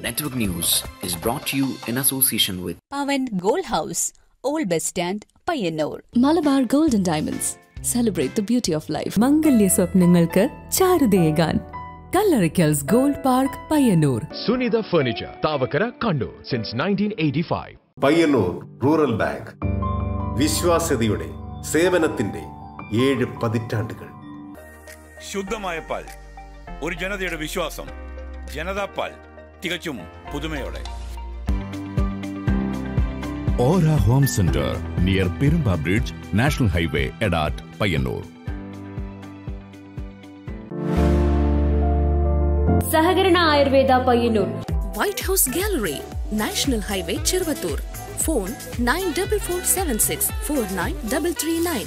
Network News is brought to you in association with Pavan gold house old bus stand Payyanur Malabar golden diamonds celebrate the beauty of life മംഗല്യ സ്വപ്നങ്ങൾക്ക് ചാരുതയേകാൻ Kallarickals gold park Payyanur Sunitha furniture Thavakkara Kannur since nineteen eighty five Payyanur rural bank വിശ്വാസ്യതയുടെ സേവനത്തിന്റെ ഏഴ് പതിറ്റാണ്ടുകൾ ശുദ്ധമായ പാൽ ഒരു ജനതയുടെ വിശ്വാസം ജനതാ പാൽ തികച്ചും പുതുമയോടെ ഓര home centre near Perumba bridge national highway Edat Payyanur സഹകരണ Ayurveda Payyanur white house gallery national highway Cheruvathur phone nine double four seven six four nine double three nine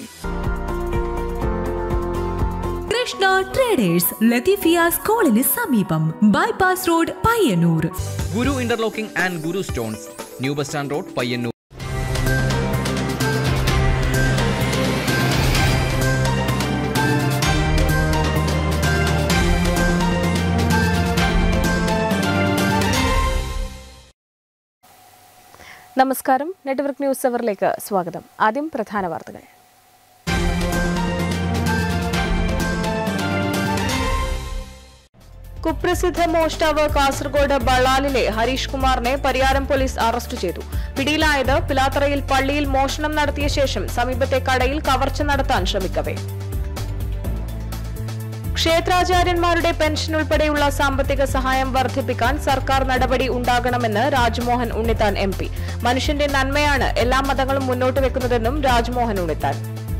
Krishna traders Latheefiya സ്കൂളിന് സമീപം bypass road Payyanur Guru interlocking and Guru stones new bus stand road Payyanur നമസ്കാരം network news അവറിലേക്ക് സ്വാഗതം ആദ്യം പ്രധാന വാർത്തകൾ കുപ്രസിദ്ധ മോഷ്ടാവ് കാസർഗോഡ് ബളാലിലെ ഹരീഷ് കുമാറിനെ പരിയാരം പോലീസ് അറസ്റ്റ് ചെയ്തു പിടിയിലായത് പിലാത്തറയിൽ പള്ളിയിൽ മോഷണം നടത്തിയ ശേഷം സമീപത്തെ കടയിൽ കവർച്ച നടത്താൻ ശ്രമിക്കവേ ക്ഷേത്രാചാര്യന്മാരുടെ പെൻഷൻ ഉൾപ്പെടെയുള്ള സാമ്പത്തിക സഹായം വർദ്ധിപ്പിക്കാൻ സർക്കാർ നടപടി ഉണ്ടാകണമെന്ന് രാജ്മോഹൻ ഉണ്ണിത്താൻ എം പി മനുഷ്യന്റെ നന്മയാണ് എല്ലാ മതങ്ങളും മുന്നോട്ട് വെക്കുന്നതെന്നും Rajmohan Unnithan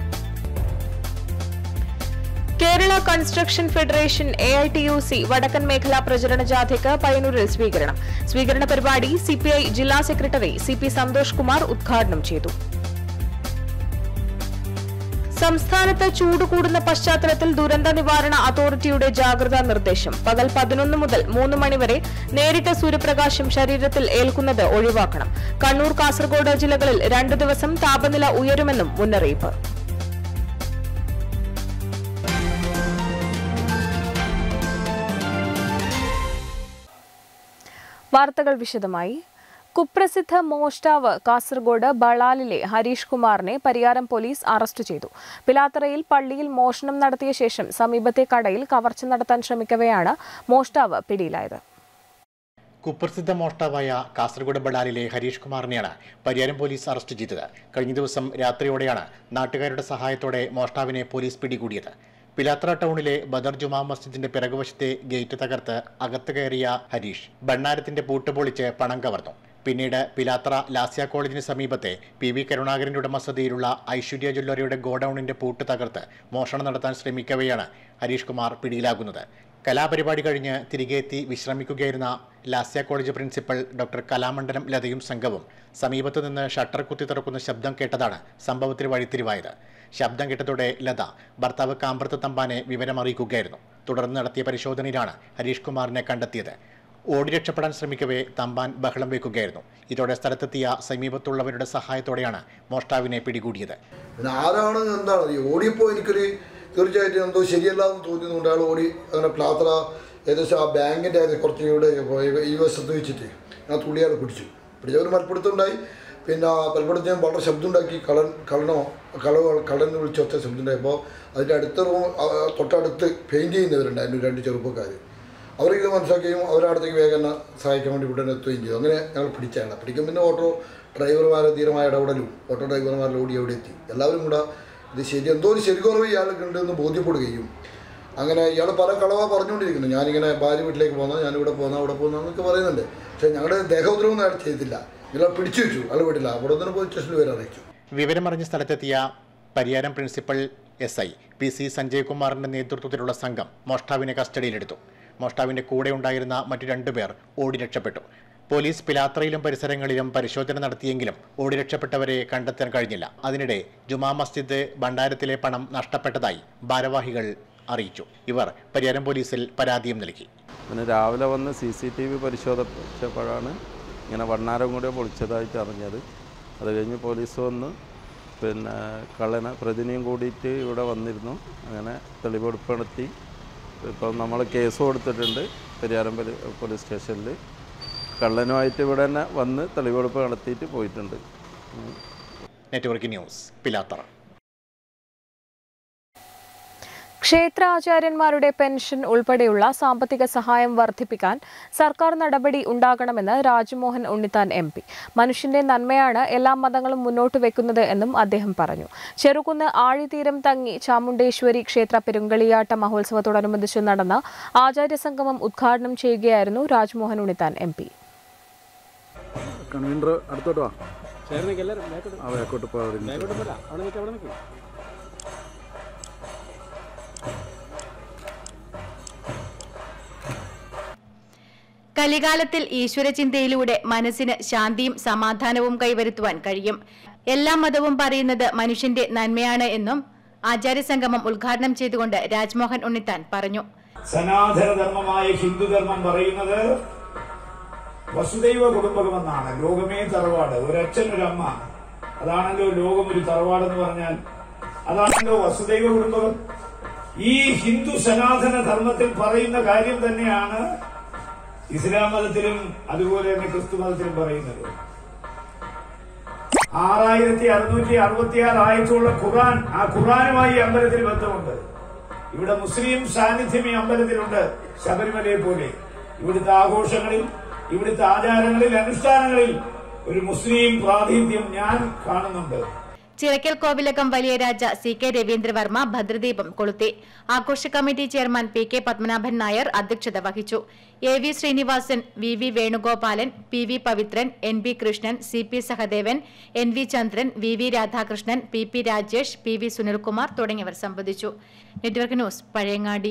Kerala construction federation A I T U C വടക്കൻ മേഖലാ പ്രചരണ ജാഥയ്ക്ക് പയ്യന്നൂരിൽ സ്വീകരണം സ്വീകരണ പരിപാടി സിപിഐ ജില്ലാ secretary C P Santhosh Kumar ഉദ്ഘാടനം ചെയ്തു സംസ്ഥാനത്ത് ചൂട് കൂടുന്ന പശ്ചാത്തലത്തിൽ ദുരന്ത നിവാരണ അതോറിറ്റിയുടെ ജാഗ്രതാ നിർദ്ദേശം പകൽ പതിനൊന്ന് മുതൽ മൂന്ന് മണിവരെ നേരിട്ട് സൂര്യപ്രകാശം ശരീരത്തിൽ ഏൽക്കുന്നത് ഒഴിവാക്കണം കണ്ണൂർ കാസർഗോഡ് ജില്ലകളിൽ രണ്ടു ദിവസം താപനില ഉയരുമെന്നും മുന്നറിയിപ്പ് വാർത്തകൾ വിശദമായി കുപ്രസിദ്ധ മോഷ്ടാവ് കാസർഗോഡ് ബളാലിലെ ഹരീഷ് കുമാറിനെ പരിയാരം പോലീസ് അറസ്റ്റ് ചെയ്തു പിലാത്തറയിൽ പള്ളിയിൽ മോഷണം നടത്തിയ ശേഷം സമീപത്തെ കടയിൽ കവർച്ച നടത്താൻ ശ്രമിക്കവെയാണ് മോഷ്ടാവ് പിടിയിലായത് കുപ്രസിദ്ധ മോഷ്ടാവായ കാസർഗോഡ് ബളാലിലെ ഹരീഷ് കുമാറിനെയാണ് പരിയാരം പോലീസ് അറസ്റ്റ് ചെയ്തത് കഴിഞ്ഞ ദിവസം രാത്രിയോടെയാണ് നാട്ടുകാരുടെ സഹായത്തോടെ മോഷ്ടാവിനെ പോലീസ് പിടികൂടിയത് പിലാത്ര ടൗണിലെ ബദർ ജുമാ മസ്ജിദിന്റെ പിറകുവശത്തെ ഗേറ്റ് തകർത്ത് അകത്ത് കയറിയ ഹരീഷ് ഭണ്ണാരത്തിന്റെ പൂട്ട് പൊളിച്ച് പണം കവർന്നു പിന്നീട് പിലാത്ര ലാസ്യ കോളേജിന് സമീപത്തെ പി വി കരുണാകരന്റെ ഉടമസ്ഥതയിലുള്ള ഐശ്വര്യ ജ്വല്ലറിയുടെ ഗോഡൌണിന്റെ പൂട്ട് തകർത്ത് മോഷണം നടത്താൻ ശ്രമിക്കവെയാണ് ഹരീഷ് കുമാർ പിടിയിലാകുന്നത് കലാപരിപാടി കഴിഞ്ഞ് തിരികെ എത്തി വിശ്രമിക്കുകയായിരുന്ന Lasya college principal doctor Kalamandalam ലതയും സംഘവും സമീപത്തു നിന്ന് ഷട്ടർ കുത്തി തുറക്കുന്ന ശബ്ദം കേട്ടതാണ് സംഭവത്തിൽ വഴിത്തിരിവായത് ശബ്ദം കേട്ടതോടെ ലത ഭർത്താവ് കാമ്പ്രത്ത് തമ്പാനെ വിവരമറിയിക്കുകയായിരുന്നു തുടർന്ന് നടത്തിയ പരിശോധനയിലാണ് ഹരീഷ് കുമാറിനെ കണ്ടെത്തിയത് ഓടി രക്ഷപ്പെടാൻ ശ്രമിക്കവേ തമ്പാൻ ബഹളം വെക്കുകയായിരുന്നു ഇതോടെ സ്ഥലത്തെത്തിയ സമീപത്തുള്ളവരുടെ സഹായത്തോടെയാണ് മോഷ്ടാവിനെ പിടികൂടിയത് പിന്നെ ആരാണ് എന്താണ് ഈ ഓടിയപ്പോൾ എനിക്കൊരു തീർച്ചയായിട്ടും എന്തോ ശരിയല്ല എന്ന് തോന്നിയതുകൊണ്ട് അയാൾ ഓടി അങ്ങനെ പ്ലാത്ര ഏകദേശം ആ ബാങ്കിൻ്റെ കുറച്ച് ഇവിടെ ഈ വശത്ത് വെച്ചിട്ട് ആ തുള്ളി അയാൾ പിടിച്ചു പിടിച്ചവർ മലപ്പെടുത്തുണ്ടായി പിന്നെ പലപ്പോഴത്തേക്കും വളരെ ശബ്ദമുണ്ടാക്കി കള്ളൻ കള്ളനോ കളവ് കള്ളൻ വിളിച്ച് ഒറ്റ ശബ്ദമുണ്ടായപ്പോൾ അതിൻ്റെ അടുത്ത റൂം തൊട്ടടുത്ത് പെയിൻറ് ചെയ്യുന്നവരുണ്ടായിരുന്നു രണ്ട് ചെറുപ്പക്കാർ അവർക്ക് മനസ്സിലാക്കുകയും അവരടുത്തേക്ക് വേഗം തന്നെ സഹായിക്കാൻ വേണ്ടി ഇവിടെ എത്തുകയും ചെയ്തു അങ്ങനെ ഞങ്ങൾ പിടിച്ചാണ് പിടിക്കും പിന്നെ ഓട്ടോ ഡ്രൈവർമാരെ ധീരമായ ഇടപെടലും ഓട്ടോ ഡ്രൈവർമാരുടെ ഓടി അവിടെ എത്തി എല്ലാവരും കൂടെ ഇത് ശരി എന്തോ ഒരു ശരിക്കുറവ് ഇയാൾക്ക് ഉണ്ടെന്ന് ബോധ്യപ്പെടുകയും അങ്ങനെ ഇയാൾ പല കളവ പറഞ്ഞുകൊണ്ടിരിക്കുന്നു ഞാനിങ്ങനെ ഭാര്യ വീട്ടിലേക്ക് പോകുന്ന ഞാനിവിടെ പോകുന്ന അവിടെ പോകുന്ന എന്നൊക്കെ പറയുന്നുണ്ട് പക്ഷേ ഞങ്ങളുടെ ദേഹോദ്രവം അയാൾ ചെയ്തില്ല ഇയാളെ പിടിച്ചു വെച്ചു അയാൾ വീട്ടില്ല അവിടെ തന്നെ പോയി സ്റ്റേഷനിൽ വരെ അറിയിച്ചു വിവരമറിഞ്ഞ സ്ഥലത്തെത്തിയ Pariyaram principal S I P C Sanjay കുമാറിന്റെ നേതൃത്വത്തിലുള്ള സംഘം മോഷ്ടാവിനെ കസ്റ്റഡിയിലെടുത്തു മോഷ്ടാവിന്റെ കൂടെ ഉണ്ടായിരുന്ന മറ്റു രണ്ടുപേർ ഓടി രക്ഷപ്പെട്ടു പോലീസ് പിലാത്രയിലും പരിസരങ്ങളിലും പരിശോധന നടത്തിയെങ്കിലും ഓടി രക്ഷപ്പെട്ടവരെ കണ്ടെത്താൻ കഴിഞ്ഞില്ല അതിനിടെ ജുമാ മസ്ജിദ് ഭണ്ഡാരത്തിലെ പണം നഷ്ടപ്പെട്ടതായി ഭാരവാഹികൾ അറിയിച്ചു ഇവർ പരിയാരം പോലീസിൽ പരാതിയും നൽകി പിന്നെ രാവിലെ വന്ന് സി സി ടി വി പരിശോധിച്ചപ്പോഴാണ് ഇങ്ങനെ വണ്ണാരം കൂടെ പൊളിച്ചതായിട്ട് അറിഞ്ഞത് അത് കഴിഞ്ഞ് പോലീസ് വന്ന് പിന്നെ കള്ളനെ പ്രതിനിയും കൂടിയിട്ട് ഇവിടെ വന്നിരുന്നു അങ്ങനെ തെളിവെടുപ്പ് നടത്തി ഇപ്പം നമ്മൾ കേസ് കൊടുത്തിട്ടുണ്ട് പെരിയാരം പോലീസ് സ്റ്റേഷനിൽ കള്ളനുമായിട്ട് ഇവിടെ തന്നെ വന്ന് തെളിവെടുപ്പ് നടത്തിയിട്ട് പോയിട്ടുണ്ട് ഉം. നെറ്റ്വർക്ക് ന്യൂസ് പിലാത്തറ ക്ഷേത്രാചാര്യന്മാരുടെ പെൻഷൻ ഉൾപ്പെടെയുള്ള സാമ്പത്തിക സഹായം വർദ്ധിപ്പിക്കാൻ സർക്കാർ നടപടി ഉണ്ടാകണമെന്ന് രാജ്മോഹൻ ഉണ്ണിത്താൻ എം പി മനുഷ്യന്റെ നന്മയാണ് എല്ലാ മതങ്ങളും മുന്നോട്ട് വെക്കുന്നത് എന്നും അദ്ദേഹം പറഞ്ഞു ചെറുകുന്ന് ആഴിതീരം തങ്ങി ചാമുണ്ടേശ്വരി ക്ഷേത്ര പെരുങ്കളിയാട്ട മഹോത്സവത്തോടനുബന്ധിച്ച് നടന്ന ആചാര്യസംഗമം ഉദ്ഘാടനം ചെയ്യുകയായിരുന്നു Rajmohan Unnithan M P convener അടുത്തോട്ട് വാ ആ വേക്കോട്ട് പോകാതെ കലികാലത്തിൽ ഈശ്വരചിന്തയിലൂടെ മനസ്സിന് ശാന്തിയും സമാധാനവും കൈവരുത്തുവാൻ കഴിയും എല്ലാ മതവും പറയുന്നത് മനുഷ്യന്റെ നന്മയാണ് എന്നും ആചാര്യസംഗമം ഉദ്ഘാടനം ചെയ്തുകൊണ്ട് രാജ്മോഹൻ ഉണ്ണിത്താൻ പറഞ്ഞു സനാതനധർമ്മമായ ഹിന്ദുധർമ്മം പറയുന്നത് വസുദൈവ കുടുംബകമെന്നാണ് ലോകമേ തറവാട് ഒരച്ഛൻ ഒരമ്മ അതാണല്ലോ ലോകം ഒരു തറവാടെന്ന് പറഞ്ഞാൽ അതാണല്ലോ വസുദൈവ കുടുംബകം ഈ ഹിന്ദു സനാതന ധർമ്മത്തിൽ പറയുന്ന കാര്യം തന്നെയാണ് ഇസ്ലാം മതത്തിലും അതുപോലെ തന്നെ ക്രിസ്തു മതത്തിലും പറയുന്നത് ആറായിരത്തി അറുന്നൂറ്റി അറുപത്തിയാറ് ആയത്തുള്ള ഖുറാൻ ആ ഖുറാനുമായി ഈ അമ്പലത്തിൽ ബന്ധമുണ്ട് ഇവിടെ മുസ്ലിം സാന്നിധ്യം ഈ അമ്പലത്തിലുണ്ട് ശബരിമലയെ പോലെ ഇവിടുത്തെ ആഘോഷങ്ങളിൽ ഇവിടുത്തെ ആചാരങ്ങളിൽ അനുഷ്ഠാനങ്ങളിൽ ഒരു മുസ്ലിം പ്രാതിനിധ്യം ഞാൻ കാണുന്നുണ്ട് ചിറക്കൽ കോവിലകം വലിയ രാജ സി കെ രവീന്ദ്രവർമ്മ ഭദ്രദീപം കൊളുത്തി ആഘോഷ committee chairman P K Padmanabhan Nair അധ്യക്ഷത വഹിച്ചു A V Srinivasan V V Venugopalan P V Pavithran N B Krishnan C P Sahadevan N V Chandran V V Radhakrishnan P P Rajesh P V Sunilkumar തുടങ്ങിയവർ സംബന്ധിച്ചു network news Pazhayangadi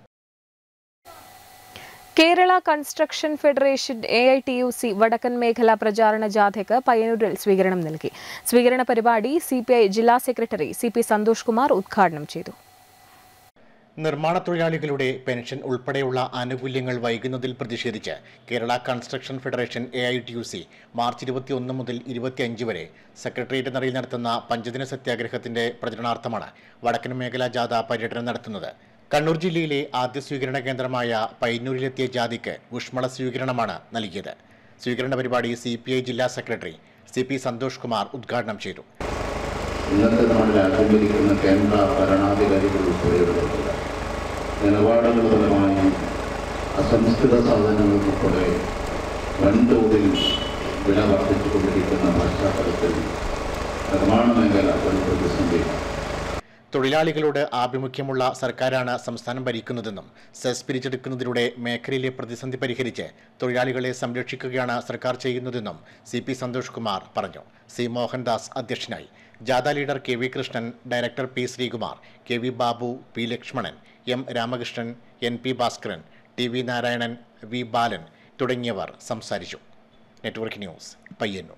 Kerala construction federation A I T U C വടക്കൻ മേഖല പ്രചാരണ ജാഥയ്ക്ക് പയ്യന്നൂരിൽ സ്വീകരണം നൽകി സ്വീകരണ പരിപാടി സി പി ഐ ജില്ലാ secretary C P Santhosh Kumar ഉദ്ഘാടനം ചെയ്തു നിർമ്മാണ തൊഴിലാളികളുടെ പെൻഷൻ ഉൾപ്പെടെയുള്ള ആനുകൂല്യങ്ങൾ വൈകുന്നതിൽ പ്രതിഷേധിച്ച് Kerala construction federation A I T U C March ഇരുപത്തിയൊന്ന് മുതൽ ഇരുപത്തിയഞ്ച് വരെ സെക്രട്ടേറിയറ്റ് നടയിൽ നടത്തുന്ന പഞ്ചദിന സത്യാഗ്രഹത്തിന്റെ പ്രചരണാർത്ഥമാണ് വടക്കൻ മേഖലാ ജാഥ പര്യടനം നടത്തുന്നത് കണ്ണൂർ ജില്ലയിലെ ആദ്യ സ്വീകരണ കേന്ദ്രമായ പയ്യന്നൂരിലെത്തിയ ജാതിക്ക് ഊഷ്മള സ്വീകരണമാണ് നൽകിയത് സ്വീകരണ പരിപാടി സി പി ഐ ജില്ലാ secretary C P Santhosh Kumar ഉദ്ഘാടനം ചെയ്തു ഇന്നത്തെ നാട്ടിൽ അഭിമുഖീകരിക്കുന്ന കേന്ദ്ര ഭരണാധികാരികൾ ഉൾപ്പെടെയുള്ളവർ നിലപാടുകൾ ഫലമായി അസംസ്കൃത സാധനങ്ങൾ ഉൾപ്പെടെ വൻതോതിൽ വില വർദ്ധിച്ചുകൊണ്ടിരിക്കുന്ന പശ്ചാത്തലത്തിൽ നിർമ്മാണ മേഖല ഒരു പ്രതിസന്ധിയാണ് തൊഴിലാളികളോട് ആഭിമുഖ്യമുള്ള സർക്കാരാണ് സംസ്ഥാനം ഭരിക്കുന്നതെന്നും സെസ് പിരിച്ചെടുക്കുന്നതിലൂടെ മേഖലയിലെ പ്രതിസന്ധി പരിഹരിച്ച് തൊഴിലാളികളെ സംരക്ഷിക്കുകയാണ് സർക്കാർ ചെയ്യുന്നതെന്നും സി പി സന്തോഷ് കുമാർ പറഞ്ഞു സി മോഹൻദാസ് അധ്യക്ഷനായി ജാഥ leader K V Krishnan director P Sreekumar K V Babu P Lakshmanan M Ramakrishnan N P Bhaskaran T V Narayanan V Balan തുടങ്ങിയവർ സംസാരിച്ചു നെറ്റ്വർക്ക് ന്യൂസ് പയ്യന്നൂർ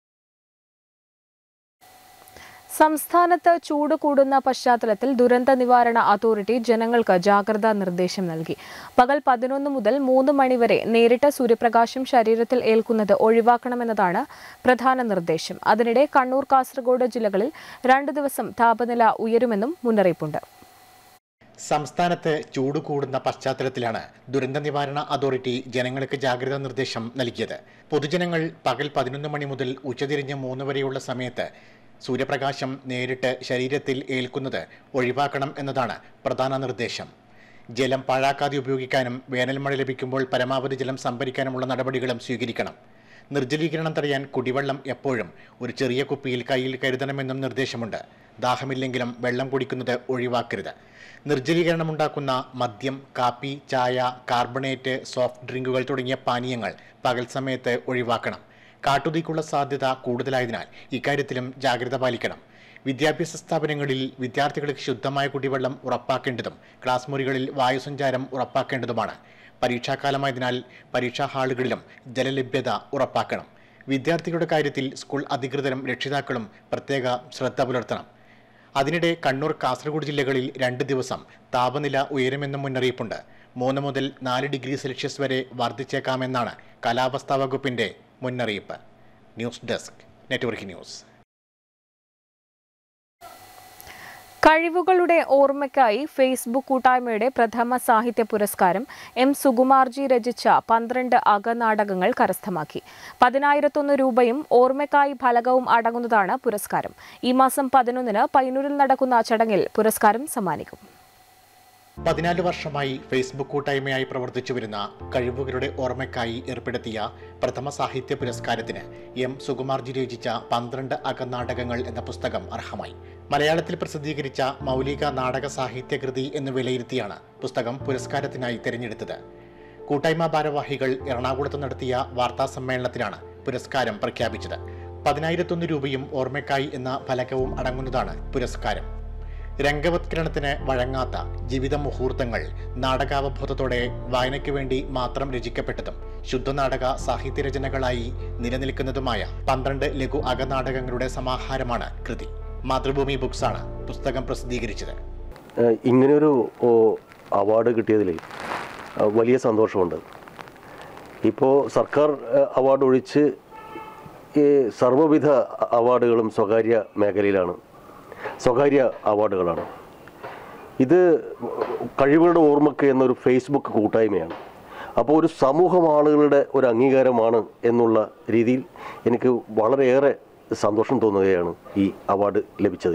സംസ്ഥാനത്ത് ചൂട് കൂടുന്ന പശ്ചാത്തലത്തിൽ ദുരന്ത നിവാരണ അതോറിറ്റി ജനങ്ങൾക്ക് ജാഗ്രതാ നിർദ്ദേശം നൽകി പകൽ പതിനൊന്ന് മുതൽ മൂന്ന് മണിവരെ നേരിട്ട് സൂര്യപ്രകാശം ശരീരത്തിൽ ഏൽക്കുന്നത് ഒഴിവാക്കണമെന്നതാണ് പ്രധാന നിർദ്ദേശം അതിനിടെ കണ്ണൂർ കാസർഗോഡ് ജില്ലകളിൽ രണ്ടു ദിവസം താപനില ഉയരുമെന്നും മുന്നറിയിപ്പുണ്ട് സംസ്ഥാനത്ത് ചൂട് കൂടുന്ന പശ്ചാത്തലത്തിലാണ് ദുരന്ത നിവാരണ അതോറിറ്റി ജനങ്ങൾക്ക് ജാഗ്രതാ നിർദ്ദേശം നൽകിയത് പൊതുജനങ്ങൾ പകൽ പതിനൊന്ന് മണി മുതൽ ഉച്ചതിരിഞ്ഞ് മൂന്ന് വരെയുള്ള സമയത്ത് സൂര്യപ്രകാശം നേരിട്ട് ശരീരത്തിൽ ഏൽക്കുന്നത് ഒഴിവാക്കണം എന്നതാണ് പ്രധാന നിർദ്ദേശം ജലം പാഴാക്കാതെ ഉപയോഗിക്കാനും വേനൽ മഴ ലഭിക്കുമ്പോൾ പരമാവധി ജലം സംഭരിക്കാനുമുള്ള നടപടികളും സ്വീകരിക്കണം നിർജ്ജലീകരണം തടയാൻ കുടിവെള്ളം എപ്പോഴും ഒരു ചെറിയ കുപ്പിയിൽ കയ്യിൽ കരുതണമെന്നും നിർദ്ദേശമുണ്ട് ദാഹമില്ലെങ്കിലും വെള്ളം കുടിക്കുന്നത് ഒഴിവാക്കരുത് നിർജ്ജലീകരണം ഉണ്ടാക്കുന്ന മദ്യം കാപ്പി ചായ കാർബണേറ്റ് സോഫ്റ്റ് ഡ്രിങ്കുകൾ തുടങ്ങിയ പാനീയങ്ങൾ പകൽ സമയത്ത് ഒഴിവാക്കണം കാട്ടുതീക്കുള്ള സാധ്യത കൂടുതലായതിനാൽ ഇക്കാര്യത്തിലും ജാഗ്രത പാലിക്കണം വിദ്യാഭ്യാസ സ്ഥാപനങ്ങളിൽ വിദ്യാർത്ഥികൾക്ക് ശുദ്ധമായ കുടിവെള്ളം ഉറപ്പാക്കേണ്ടതും ക്ലാസ് മുറികളിൽ വായുസഞ്ചാരം ഉറപ്പാക്കേണ്ടതുമാണ് പരീക്ഷാകാലമായതിനാൽ പരീക്ഷാ ഹാളുകളിലും ജലലഭ്യത ഉറപ്പാക്കണം വിദ്യാർത്ഥികളുടെ കാര്യത്തിൽ സ്കൂൾ അധികൃതരും രക്ഷിതാക്കളും പ്രത്യേക ശ്രദ്ധ പുലർത്തണം അതിനിടെ കണ്ണൂർ കാസർഗോഡ് ജില്ലകളിൽ രണ്ട് ദിവസം താപനില ഉയരുമെന്നും മുന്നറിയിപ്പുണ്ട് മൂന്ന് മുതൽ നാല് ഡിഗ്രി സെൽഷ്യസ് വരെ വർദ്ധിച്ചേക്കാമെന്നാണ് കാലാവസ്ഥാ വകുപ്പിന്റെ മുന്നറിയിപ്പ് ന്യൂസ് ഡെസ്ക് നെറ്റ്വർക്ക് ന്യൂസ് കഴിവുകളുടെ ഓർമ്മയ്ക്കായി ഫേസ്ബുക്ക് കൂട്ടായ്മയുടെ പ്രഥമ സാഹിത്യ പുരസ്കാരം എം സുകുമാർജി രചിച്ച പന്ത്രണ്ട് അകനാടകങ്ങൾ കരസ്ഥമാക്കി പതിനായിരത്തൊന്ന് രൂപയും ഓർമ്മയ്ക്കായി ഫലകവും അടങ്ങുന്നതാണ് പുരസ്കാരം ഈ മാസം പതിനൊന്നിന് പയ്യന്നൂരിൽ നടക്കുന്ന ചടങ്ങിൽ പുരസ്കാരം സമ്മാനിക്കും പതിനാല് വർഷമായി ഫേസ്ബുക്ക് കൂട്ടായ്മയായി പ്രവർത്തിച്ചു വരുന്ന കഴിവുകളുടെ ഓർമ്മയ്ക്കായി ഏർപ്പെടുത്തിയ പ്രഥമ സാഹിത്യ പുരസ്കാരത്തിന് എം സുകുമാർജി രചിച്ച പന്ത്രണ്ട് അകനാടകങ്ങൾ എന്ന പുസ്തകം അർഹമായി മലയാളത്തിൽ പ്രസിദ്ധീകരിച്ച മൗലിക നാടക സാഹിത്യകൃതി എന്ന് വിലയിരുത്തിയാണ് പുസ്തകം പുരസ്കാരത്തിനായി തിരഞ്ഞെടുത്തത് കൂട്ടായ്മ ഭാരവാഹികൾ എറണാകുളത്ത് നടത്തിയ വാർത്താ സമ്മേളനത്തിലാണ് പുരസ്കാരം പ്രഖ്യാപിച്ചത് പതിനായിരത്തൊന്ന് രൂപയും ഓർമ്മയ്ക്കായി എന്ന ഫലകവും അടങ്ങുന്നതാണ് പുരസ്കാരം രംഗവത്കരണത്തിന് വഴങ്ങാത്ത ജീവിത മുഹൂർത്തങ്ങൾ നാടകാവബോധത്തോടെ വായനയ്ക്ക് വേണ്ടി മാത്രം രചിക്കപ്പെട്ടതും ശുദ്ധനാടക സാഹിത്യരചനകളായി നിലനിൽക്കുന്നതുമായ പന്ത്രണ്ട് ലഘു അകനാടകങ്ങളുടെ സമാഹാരമാണ് കൃതി മാതൃഭൂമി ബുക്സാണ് പുസ്തകം പ്രസിദ്ധീകരിച്ചത് ഏഹ് ഇങ്ങനെയൊരു ഓ, അവാർഡ് കിട്ടിയതിൽ ഏഹ് വലിയ സന്തോഷമുണ്ട് ഇപ്പോൾ സർക്കാർ ഏഹ് അവാർഡ് ഒഴിച്ച് ഈ സർവ്വവിധ അവാർഡുകളും സ്വകാര്യ മേഖലയിലാണ് സ്വകാര്യ അവാർഡുകളാണ് ഇത് കഴിവുകളുടെ ഓർമ്മയ്ക്ക് എന്നൊരു ഫേസ്ബുക്ക് കൂട്ടായ്മയാണ് അപ്പോൾ ഒരു സമൂഹം ആളുകളുടെ ഒരു അംഗീകാരമാണ് എന്നുള്ള രീതിയിൽ എനിക്ക് വളരെയേറെ സന്തോഷം തോന്നുകയാണ് ഈ അവാർഡ് ലഭിച്ചതിൽ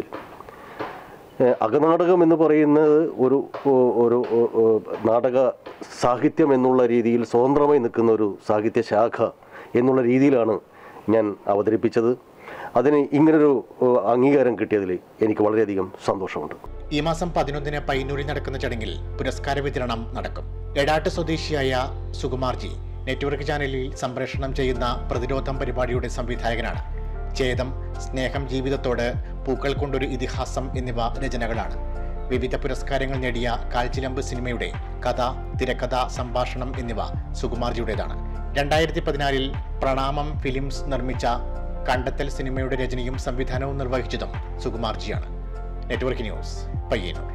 ഏഹ് അകനാടകം എന്ന് പറയുന്നത് ഒരു ഒ- ഒരു ഒ- ഒ- നാടക സാഹിത്യം എന്നുള്ള രീതിയിൽ സ്വതന്ത്രമായി നിൽക്കുന്ന ഒരു സാഹിത്യ ശാഖ എന്നുള്ള രീതിയിലാണ് ഞാൻ അവതരിപ്പിച്ചത് അതിന് ഇങ്ങനൊരു ഏഹ് അംഗീകാരം കിട്ടിയതിൽ എനിക്ക് വളരെയധികം സന്തോഷമുണ്ട് ഈ മാസം പതിനൊന്നിന് പയ്യന്നൂരിൽ നടക്കുന്ന ചടങ്ങിൽ പുരസ്കാര വിതരണം നടക്കും എടാട്ട് സ്വദേശിയായ സുകുമാർജി നെറ്റ്വർക്ക് ചാനലിൽ സംപ്രേഷണം ചെയ്യുന്ന പ്രതിരോധം പരിപാടിയുടെ സംവിധായകനാണ് ചേതം സ്നേഹം ജീവിതത്തോട് പൂക്കൾ കൊണ്ടൊരു ഇതിഹാസം എന്നിവ രചനകളാണ് വിവിധ പുരസ്കാരങ്ങൾ നേടിയ കാൽച്ചിലമ്പ് സിനിമയുടെ കഥ തിരക്കഥ സംഭാഷണം എന്നിവ സുകുമാർജിയുടേതാണ് രണ്ടായിരത്തി പതിനാലിൽ പ്രണാമം ഫിലിംസ് നിർമ്മിച്ച കണ്ടെത്തൽ സിനിമയുടെ രചനയും സംവിധാനവും നിർവഹിച്ചതും സുകുമാർജിയാണ് നെറ്റ്വർക്ക് ന്യൂസ് പയ്യന്നൂർ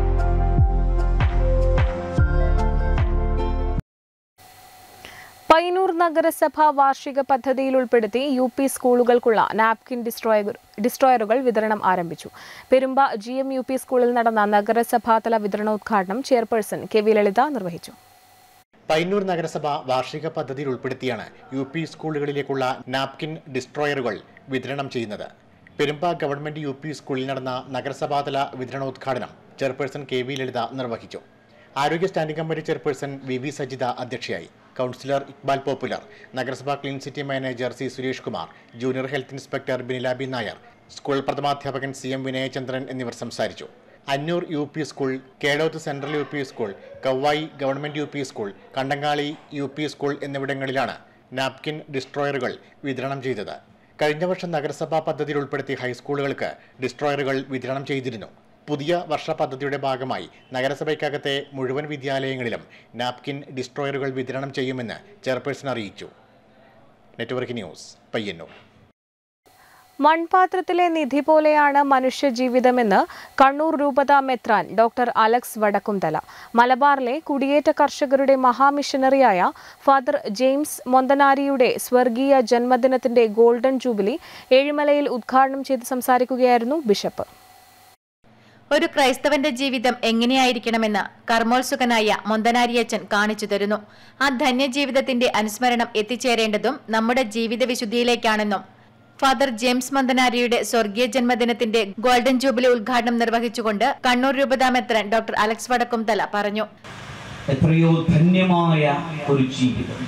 പയ്യന്നൂർ നഗരസഭ വാർഷിക പദ്ധതിയിൽ ഉൾപ്പെടുത്തി യു പി സ്കൂളുകൾക്കുള്ള നാപ്കിൻ ഡിസ്ട്രോയർ ഡിസ്ട്രോയറുകൾ വിതരണം ആരംഭിച്ചു Perumba G M U P സ്കൂളിൽ നടന്ന നഗരസഭാതല വിതരണോദ്ഘാടനം ചെയർപേഴ്സൺ കെ വി ലളിത നിർവഹിച്ചു പയ്യന്നൂർ നഗരസഭ വാർഷിക പദ്ധതിയിൽ ഉൾപ്പെടുത്തിയാണ് യു പി സ്കൂളുകളിലേക്കുള്ള നാപ്കിൻ ഡിസ്ട്രോയറുകൾ വിതരണം ചെയ്യുന്നത് പെരുമ്പ ഗവൺമെന്റ് യു പി സ്കൂളിൽ നടന്ന നഗരസഭാതല വിതരണോദ്ഘാടനം ചെയർപേഴ്സൺ കെ വി ലളിത നിർവഹിച്ചു ആരോഗ്യ standing committee chairperson V V Sajitha അധ്യക്ഷയായി കൗൺസിലർ ഇക്ബാൽ പോപ്പുലർ നഗരസഭാ clean city manager C Suresh Kumar junior health inspector ബിനിലാബി നായർ സ്കൂൾ പ്രഥമാധ്യാപകൻ സി എം വിനയചന്ദ്രൻ എന്നിവർ സംസാരിച്ചു Annur U P school Kelothu central U P school Kavvayi government U P school Kandangali U P school എന്നിവിടങ്ങളിലാണ് napkin ഡിസ്ട്രോയറുകൾ വിതരണം ചെയ്തത് കഴിഞ്ഞ വർഷം നഗരസഭാ പദ്ധതിയിൽ ഉൾപ്പെടുത്തിയ ഹൈസ്കൂളുകൾക്ക് ഡിസ്ട്രോയറുകൾ വിതരണം ചെയ്തിരുന്നു പുതിയ വർഷ പദ്ധതിയുടെ ഭാഗമായി നഗരസഭയ്ക്കകത്തെ മുഴുവൻ വിദ്യാലയങ്ങളിലും നാപ്കിൻ ഡിസ്ട്രോയറുകൾ വിതരണം ചെയ്യുമെന്ന് ചെയർപേഴ്സൺ അറിയിച്ചു നെറ്റ്വർക്ക് ന്യൂസ് പയ്യന്നൂർ മൺപാത്രത്തിലെ നിധി പോലെയാണ് മനുഷ്യജീവിതമെന്ന് കണ്ണൂർ രൂപത മെത്രാൻ ഡോക്ടർ അലക്സ് വടക്കുംതല മലബാറിലെ കുടിയേറ്റ കർഷകരുടെ മഹാമിഷനറിയായ ഫാദർ ജെയിംസ് മൊന്തനാരിയുടെ സ്വർഗീയ ജന്മദിനത്തിന്റെ ഗോൾഡൻ ജൂബിലി ഏഴിമലയിൽ ഉദ്ഘാടനം ചെയ്ത് സംസാരിക്കുകയായിരുന്നു ബിഷപ്പ് ഒരു ക്രൈസ്തവന്റെ ജീവിതം എങ്ങനെയായിരിക്കണമെന്ന് കർമ്മോത്സുകനായ മൊന്തനാരിയച്ചൻ കാണിച്ചു തരുന്നു ആ ധന്യജീവിതത്തിന്റെ അനുസ്മരണം എത്തിച്ചേരേണ്ടതും നമ്മുടെ ജീവിത വിശുദ്ധിയിലേക്കാണെന്നും ഫാദർ ജെയിംസ് മന്ദനാരിയുടെ സ്വർഗീയ ജന്മദിനത്തിന്റെ ഗോൾഡൻ ജൂബിലി ഉദ്ഘാടനം നിർവഹിച്ചുകൊണ്ട് കണ്ണൂർ രൂപതാമെത്രൻ ഡോക്ടർ അലക്സ് വടക്കുംതല പറഞ്ഞു എത്രയോ ധന്യമായ ഒരു ജീവിതം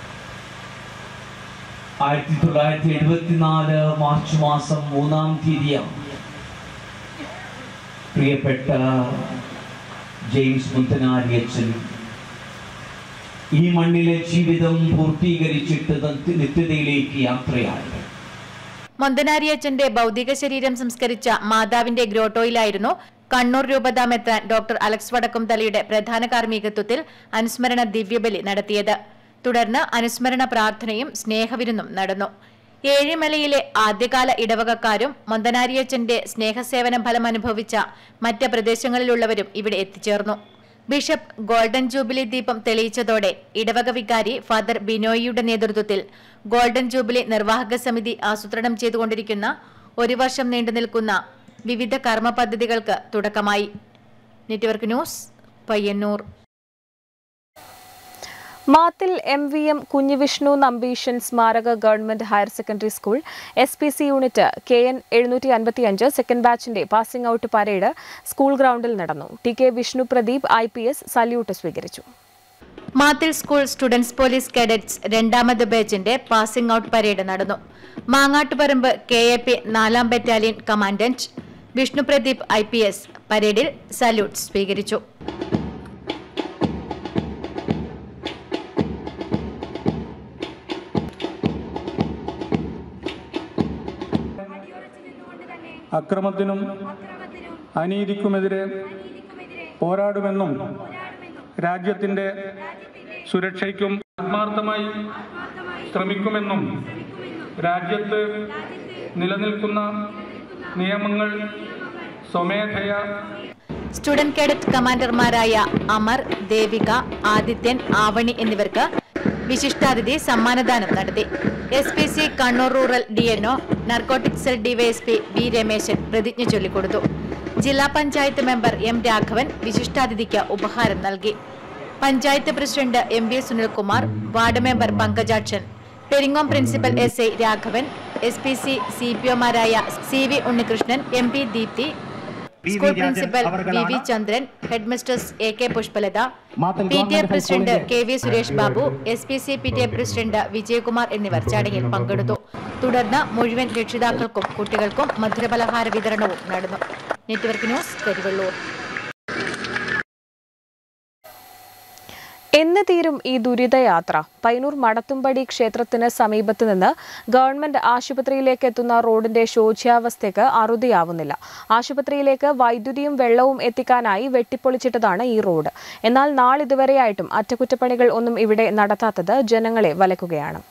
ആയിരത്തി തൊള്ളായിരത്തി എഴുപത്തിനാല് മാർച്ച് മാസം മൂന്നാം തീയതിയാണ് പ്രിയപ്പെട്ട ജെയിംസ് മുത്തനാരി അച്ഛൻ ഈ മണ്ണിലെ ജീവിതം പൂർത്തീകരിച്ചിട്ട് നിത്യ- നിത്യതയിലേക്ക് യാത്രയായത് മൊന്തനാരിയച്ചന്റെ ഭൗതിക ശരീരം സംസ്കരിച്ച മാതാവിന്റെ ഗ്രോട്ടോയിലായിരുന്നു കണ്ണൂർ രൂപതാമെത്താൻ ഡോക്ടർ അലക്സ് വടക്കുംതലയുടെ പ്രധാന കാർമ്മികത്വത്തിൽ അനുസ്മരണ ദിവ്യബലി നടത്തിയത് തുടർന്ന് അനുസ്മരണ പ്രാർത്ഥനയും സ്നേഹവിരുന്നും നടന്നു ഏഴിമലയിലെ ആദ്യകാല ഇടവകക്കാരും മൊന്തനാരിയച്ചന്റെ സ്നേഹസേവന ഫലം അനുഭവിച്ച മറ്റ് പ്രദേശങ്ങളിലുള്ളവരും ഇവിടെ എത്തിച്ചേർന്നു ബിഷപ്പ് ഗോൾഡൻ ജൂബിലി ദീപം തെളിയിച്ചതോടെ ഇടവക വികാരി ഫാദർ ബിനോയിയുടെ നേതൃത്വത്തിൽ ഗോൾഡൻ ജൂബിലി നിർവാഹക സമിതി ആസൂത്രണം ചെയ്തുകൊണ്ടിരിക്കുന്ന ഒരു വർഷം നീണ്ടു നിൽക്കുന്ന വിവിധ കർമ്മ പദ്ധതികൾക്ക് തുടക്കമായി network news Payyanur Mathil M V M Kunhivishnu Nambeesan സ്മാരക government higher secondary school S P C unit K N എഴുന്നൂറ്റി അൻപത്തിയഞ്ച് സെക്കൻഡ് ബാച്ചിന്റെ പാസിംഗ് ഔട്ട് പരേഡ് സ്കൂൾ ഗ്രൗണ്ടിൽ നടന്നു T K Vishnu Pradeep I P S salute സ്വീകരിച്ചു Mathil school students police cadets രണ്ടാമത് ബാച്ചിന്റെ പാസിംഗ് ഔട്ട് പരേഡ് നടന്നു മാങ്ങാട്ടുപറമ്പ് കെ എ പി നാലാം battalion commandant Vishnu Pradeep I P S പരേഡിൽ സല്യൂട്ട് സ്വീകരിച്ചു അക്രമത്തിനും അനീതിക്കുമെതിരെ പോരാടുമെന്നും രാജ്യത്തിന്റെ സുരക്ഷയ്ക്കും ആത്മാർത്ഥമായി ശ്രമിക്കുമെന്നും രാജ്യത്ത് നിലനിൽക്കുന്ന നിയമങ്ങൾ സ്വമേധയാ സ്റ്റുഡന്റ് കേഡറ്റ് കമാൻഡർമാരായ അമർ ദേവിക ആദിത്യൻ ആവണി എന്നിവർക്ക് വിശിഷ്ടാതിഥി സമ്മാനദാനം നടത്തി S P C Kannur rural D N O narcotic cell DYSP V Rameshan പ്രതിജ്ഞ ചൊല്ലിക്കൊടുത്തു ജില്ലാ പഞ്ചായത്ത് മെമ്പർ എം രാഘവൻ വിശിഷ്ടാതിഥിക്ക് ഉപഹാരം നൽകി panchayat president M V Sunilkumar ward member Pankajakshan Peringome principal S I Raghavan S P C C P ഒമാരായ C V Unnikrishnan M P Deepthi school principal V V Chandran head mistress A K Pushpalatha P T A president K V Suresh Babu S P C P T A president Vijayakumar എന്നിവർ ചടങ്ങിൽ പങ്കെടുത്തു തുടർന്ന് മുഴുവൻ രക്ഷിതാക്കൾക്കും കുട്ടികൾക്കും മധുരപലഹാര വിതരണവും നടന്നു നെറ്റ്വർക്ക് ന്യൂസ് കരിവള്ളൂർ എന്ന് തീരും ഈ ദുരിതയാത്ര പൈനൂർ മടത്തുംപടി ക്ഷേത്രത്തിന് സമീപത്ത് നിന്ന് ഗവൺമെന്റ് ആശുപത്രിയിലേക്ക് എത്തുന്ന റോഡിന്റെ ശോച്യാവസ്ഥയ്ക്ക് അറുതിയാവുന്നില്ല ആശുപത്രിയിലേക്ക് വൈദ്യുതിയും വെള്ളവും എത്തിക്കാനായി വെട്ടിപ്പൊളിച്ചിട്ടതാണ് ഈ റോഡ് എന്നാൽ നാളിതുവരെയായിട്ടും അറ്റകുറ്റപ്പണികൾ ഒന്നും ഇവിടെ നടത്താത്തത് ജനങ്ങളെ വലക്കുകയാണ്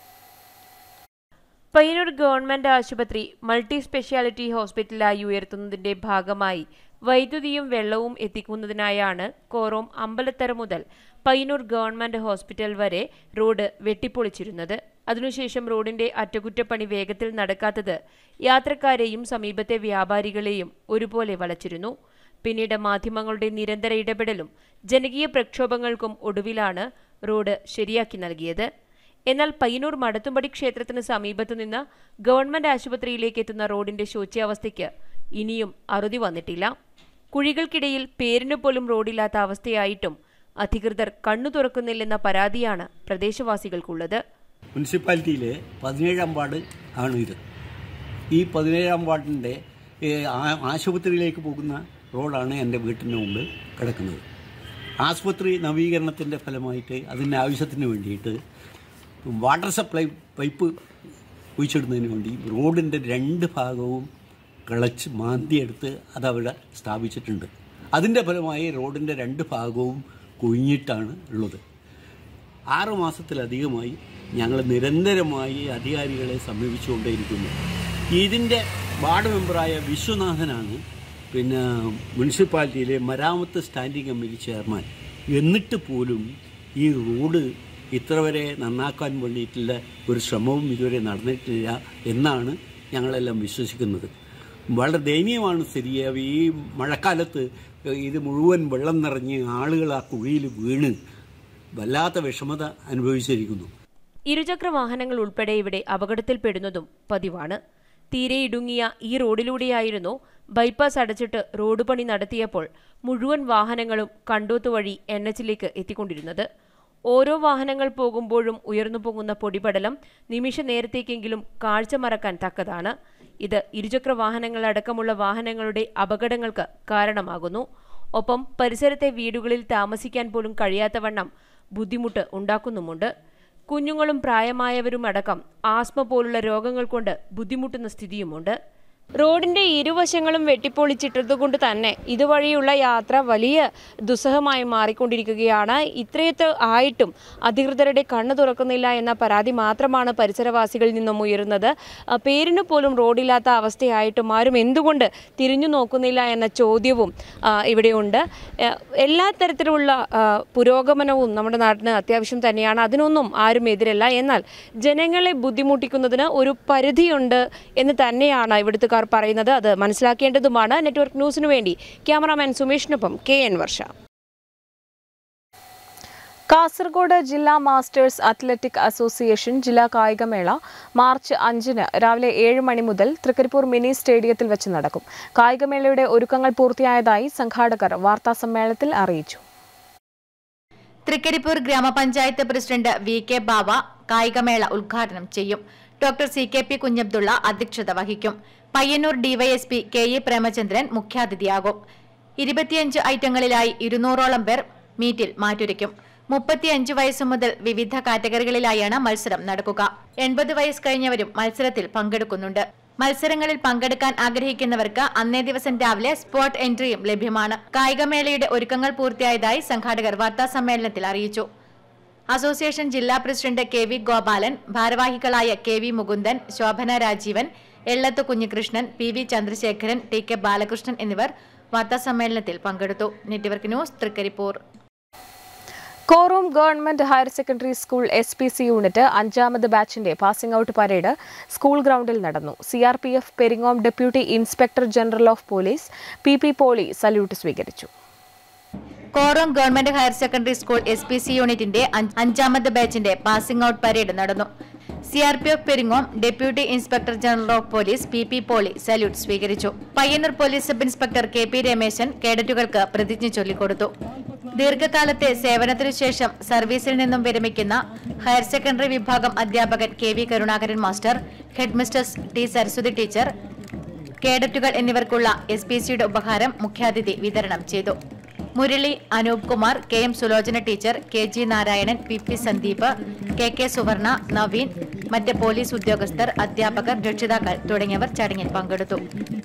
പയ്യന്നൂർ ഗവൺമെന്റ് ആശുപത്രി മൾട്ടി സ്പെഷ്യാലിറ്റി ഹോസ്പിറ്റലായി ഉയർത്തുന്നതിന്റെ ഭാഗമായി വൈദ്യുതിയും വെള്ളവും എത്തിക്കുന്നതിനായാണ് കോറോം അമ്പലത്തറ മുതൽ പയ്യന്നൂർ ഗവൺമെന്റ് ഹോസ്പിറ്റൽ വരെ റോഡ് വെട്ടിപ്പൊളിച്ചിരുന്നത് അതിനുശേഷം റോഡിന്റെ അറ്റകുറ്റപ്പണി വേഗത്തിൽ നടക്കാത്തത് യാത്രക്കാരെയും സമീപത്തെ വ്യാപാരികളെയും ഒരുപോലെ വളച്ചിരുന്നു പിന്നീട് മാധ്യമങ്ങളുടെ നിരന്തര ഇടപെടലും ജനകീയ പ്രക്ഷോഭങ്ങൾക്കും ഒടുവിലാണ് റോഡ് ശരിയാക്കി നൽകിയത് എന്നാൽ പയ്യന്നൂർ മടത്തുംപടി ക്ഷേത്രത്തിന് സമീപത്തു നിന്ന് ഗവൺമെന്റ് ആശുപത്രിയിലേക്ക് എത്തുന്ന റോഡിന്റെ ശോച്യാവസ്ഥയ്ക്ക് ഇനിയും അറുതി വന്നിട്ടില്ല കുഴികൾക്കിടയിൽ പേരിനു പോലും റോഡില്ലാത്ത അവസ്ഥയായിട്ടും അധികൃതർ കണ്ണു തുറക്കുന്നില്ലെന്ന പരാതിയാണ് പ്രദേശവാസികൾക്കുള്ളത് മുനിസിപ്പാലിറ്റിയിലെ പതിനേഴാം വാർഡ് ആണ് ഇത് ഈ പതിനേഴാം വാർഡിൻ്റെ ആശുപത്രിയിലേക്ക് പോകുന്ന റോഡാണ് എൻ്റെ വീട്ടിന് മുമ്പിൽ കിടക്കുന്നത് ആശുപത്രി നവീകരണത്തിൻ്റെ ഫലമായിട്ട് അതിൻ്റെ ആവശ്യത്തിന് വേണ്ടിയിട്ട് വാട്ടർ സപ്ലൈ പൈപ്പ് കുഴിച്ചിടുന്നതിന് വേണ്ടി റോഡിൻ്റെ രണ്ട് ഭാഗവും കിളച്ച് മാന്തിയെടുത്ത് അതവിടെ സ്ഥാപിച്ചിട്ടുണ്ട് അതിൻ്റെ ഫലമായി റോഡിൻ്റെ രണ്ട് ഭാഗവും കുഴിഞ്ഞിട്ടാണ് ഉള്ളത് ആറ് മാസത്തിലധികമായി ഞങ്ങൾ നിരന്തരമായി അധികാരികളെ സമീപിച്ചുകൊണ്ടേയിരിക്കുന്നു ഇതിൻ്റെ വാർഡ് മെമ്പറായ വിശ്വനാഥനാണ് പിന്നെ മുനിസിപ്പാലിറ്റിയിലെ മരാമത്ത് സ്റ്റാൻഡിംഗ് കമ്മിറ്റി ചെയർമാൻ എന്നിട്ട് പോലും ഈ റോഡ് ഇത്ര വരെ നന്നാക്കാൻ വേണ്ടിയിട്ടുള്ള ഒരു ശ്രമവും ഇതുവരെ നടന്നിട്ടില്ല എന്നാണ് ഞങ്ങളെല്ലാം വിശ്വസിക്കുന്നത് വളരെ ദയനീയമാണ് സ്ഥിതി ഈ മഴക്കാലത്ത് ഇത് മുഴുവൻ വെള്ളം നിറഞ്ഞ് ആളുകൾ ആ കുഴിയിൽ വീണ് വല്ലാത്ത വിഷമത അനുഭവിച്ചിരിക്കുന്നു ഇരുചക്ര വാഹനങ്ങൾ ഉൾപ്പെടെ ഇവിടെ അപകടത്തിൽപ്പെടുന്നതും പതിവാണ് തീരെ ഇടുങ്ങിയ ഈ റോഡിലൂടെയായിരുന്നു ബൈപ്പാസ് അടച്ചിട്ട് റോഡ് പണി നടത്തിയപ്പോൾ മുഴുവൻ വാഹനങ്ങളും കണ്ടോത്ത് വഴി എൻ എച്ചിലേക്ക് എത്തിക്കൊണ്ടിരുന്നത് ഓരോ വാഹനങ്ങൾ പോകുമ്പോഴും ഉയർന്നു പോകുന്ന പൊടിപടലം നിമിഷ നേരത്തേക്കെങ്കിലും കാഴ്ച മറക്കാൻ തക്കതാണ് ഇത് ഇരുചക്ര വാഹനങ്ങളടക്കമുള്ള വാഹനങ്ങളുടെ അപകടങ്ങൾക്ക് കാരണമാകുന്നു ഒപ്പം പരിസരത്തെ വീടുകളിൽ താമസിക്കാൻ പോലും കഴിയാത്തവണ്ണം ബുദ്ധിമുട്ട് ഉണ്ടാക്കുന്നുമുണ്ട് കുഞ്ഞുങ്ങളും പ്രായമായവരും അടക്കം ആസ്മ പോലുള്ള രോഗങ്ങൾ കൊണ്ട് ബുദ്ധിമുട്ടുന്ന സ്ഥിതിയുമുണ്ട് റോഡിന്റെ ഇരുവശങ്ങളും വെട്ടിപ്പൊളിച്ചിട്ടതുകൊണ്ട് തന്നെ ഇതുവഴിയുള്ള യാത്ര വലിയ ദുസ്സഹമായി മാറിക്കൊണ്ടിരിക്കുകയാണ് ഇത്രയത്ത് ആയിട്ടും അധികൃതരുടെ കണ്ണു തുറക്കുന്നില്ല എന്ന പരാതി മാത്രമാണ് പരിസരവാസികളിൽ നിന്നും ഉയരുന്നത് ആ, പേരിന് പോലും റോഡില്ലാത്ത അവസ്ഥയായിട്ടും ആരും എന്തുകൊണ്ട് തിരിഞ്ഞു നോക്കുന്നില്ല എന്ന ചോദ്യവും ആ, ഇവിടെയുണ്ട് ആ, എല്ലാ തരത്തിലുള്ള ആ, പുരോഗമനവും നമ്മുടെ നാട്ടിന് അത്യാവശ്യം തന്നെയാണ് അതിനൊന്നും ആരും എതിരല്ല എന്നാൽ ജനങ്ങളെ ബുദ്ധിമുട്ടിക്കുന്നതിന് ഒരു പരിധിയുണ്ട് എന്ന് തന്നെയാണ് ഇവിടുത്തെ സർക്കാർ പറയുന്നത് അത് മനസ്സിലാക്കേണ്ടതുമാണ് നെറ്റ്വർക്ക് ന്യൂസിനു വേണ്ടി ക്യാമറാമാൻ സുമേഷിനൊപ്പം കെ എൻ വർഷ കാസർഗോഡ് ജില്ലാ മാസ്റ്റേഴ്സ് അത്ലറ്റിക് അസോസിയേഷൻ ജില്ലാ കായികമേള മാർച്ച് അഞ്ചിന് രാവിലെ ഏഴ് മണി മുതൽ തൃക്കരിപ്പൂർ മിനി സ്റ്റേഡിയത്തിൽ വെച്ച് നടക്കും കായികമേളയുടെ ഒരുക്കങ്ങൾ പൂർത്തിയായതായി സംഘാടകർ വാർത്താസമ്മേളനത്തിൽ അറിയിച്ചു തൃക്കരിപ്പൂർ ഗ്രാമപഞ്ചായത്ത് പ്രസിഡന്റ് വി കെ ബാവ കായികമേള ഉദ്ഘാടനം ചെയ്യും doctor C K P Kunhabdulla അധ്യക്ഷത വഹിക്കും Payyanur DYSP K E Premachandran മുഖ്യാതിഥിയാകും ഇരുപത്തിയഞ്ച് ഐറ്റങ്ങളിലായി ഇരുന്നൂറോളം പേർ മീറ്റിൽ മാറ്റുരയ്ക്കും മുപ്പത്തിയഞ്ച് വയസ്സ് മുതൽ വിവിധ കാറ്റഗറികളിലായാണ് മത്സരം നടക്കുക എൺപത് വയസ്സ് കഴിഞ്ഞവരും മത്സരത്തിൽ പങ്കെടുക്കുന്നുണ്ട് മത്സരങ്ങളിൽ പങ്കെടുക്കാൻ ആഗ്രഹിക്കുന്നവർക്ക് അന്നേ ദിവസം രാവിലെ സ്പോട്ട് എൻട്രിയും ലഭ്യമാണ് കായികമേളയുടെ ഒരുക്കങ്ങൾ പൂർത്തിയായതായി സംഘാടകർ വാർത്താ സമ്മേളനത്തിൽ അറിയിച്ചു അസോസിയേഷൻ ജില്ലാ പ്രസിഡന്റ് കെ വി ഗോപാലൻ ഭാരവാഹികളായ K V Mukundan Shobhana Rajeevan Ellath Kunhikrishnan P V Chandrasekharan T K Balakrishnan എന്നിവർ വാർത്താസമ്മേളനത്തിൽ പങ്കെടുത്തു network news Trikaripur Korom government higher secondary school S P C unit അഞ്ചാമത് ബാച്ചിന്റെ പാസിംഗ് ഔട്ട് പരേഡ് സ്കൂൾ ഗ്രൗണ്ടിൽ നടന്നു C R P F Peringome deputy inspector general of police P P Poly salute സ്വീകരിച്ചു Korom government higher secondary school S P C യൂണിറ്റിന്റെ അഞ്ച് അഞ്ചാമത് ബാച്ചിന്റെ passing out parade നടന്നു C R P F Peringome deputy inspector general of police P P Poly salute സ്വീകരിച്ചു Payyanur police sub inspector K P Rameshan കേഡറ്റുകൾക്ക് പ്രതിജ്ഞ ചൊല്ലിക്കൊടുത്തു ദീർഘകാലത്തെ സേവനത്തിനു ശേഷം സർവീസിൽ നിന്നും വിരമിക്കുന്ന ഹയർ സെക്കൻഡറി വിഭാഗം അധ്യാപകൻ K V Karunakaran master headmistress T Saraswathi teacher കേഡറ്റുകൾ എന്നിവർക്കുള്ള എസ് പി സിയുടെ ഉപഹാരം മുഖ്യാതിഥി വിതരണം ചെയ്തു Murali Anoop Kumar K M Sulochana teacher K G Narayanan P P Sandeep K K Suvarna Naveen മറ്റ് പോലീസ് ഉദ്യോഗസ്ഥർ അധ്യാപകർ രക്ഷിതാക്കൾ തുടങ്ങിയവർ ചടങ്ങിൽ പങ്കെടുത്തു